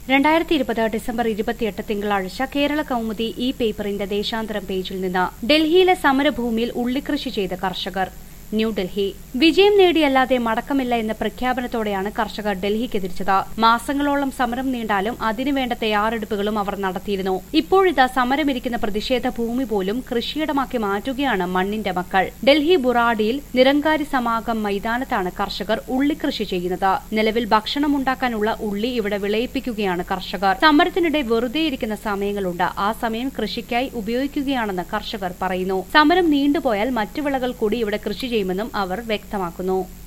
രണ്ടായിരത്തി ഇരുപത് ഡിസംബർ ഇരുപത്തിയെട്ട് തിങ്കളാഴ്ച കേരള കൗമുദി ഇ പേപ്പറിന്റെ ദേശാന്തരം പേജിൽ നിന്ന് ഡൽഹിയിലെ സമരഭൂമിയിൽ ഉള്ളിക്കൃഷി ചെയ്ത കർഷകർ ന്യൂഡൽഹി വിജയം നേടിയല്ലാതെ മടക്കമില്ല എന്ന പ്രഖ്യാപനത്തോടെയാണ് കർഷകർ ഡൽഹിക്ക് തിരിച്ചത് മാസങ്ങളോളം സമരം നീണ്ടാലും അതിനുവേണ്ട തയ്യാറെടുപ്പുകളും അവർ നടത്തിയിരുന്നു ഇപ്പോഴിതാ സമരമിരിക്കുന്ന പ്രതിഷേധ ഭൂമി പോലും കൃഷിയിടമാക്കി മാറ്റുകയാണ് മണ്ണിന്റെ മക്കൾ ഡൽഹി ബുറാഡിയിൽ നിരങ്കാരി സമാഗം മൈതാനത്താണ് കർഷകർ ഉള്ളിക്കൃഷി ചെയ്യുന്നത് നിലവിൽ ഭക്ഷണമുണ്ടാക്കാനുള്ള ഉള്ളി ഇവിടെ വിളയിപ്പിക്കുകയാണ് കർഷകർ സമരത്തിനിടെ വെറുതെ ഇരിക്കുന്ന സമയങ്ങളുണ്ട് ആ സമയം കൃഷിക്കായി ഉപയോഗിക്കുകയാണെന്ന് കർഷകർ പറയുന്നു സമരം നീണ്ടുപോയാൽ മറ്റു വിളകൾ കൂടി ഇവിടെ കൃഷി ചെയ്യുമെന്നും അവർ വ്യക്തമാക്കുന്നു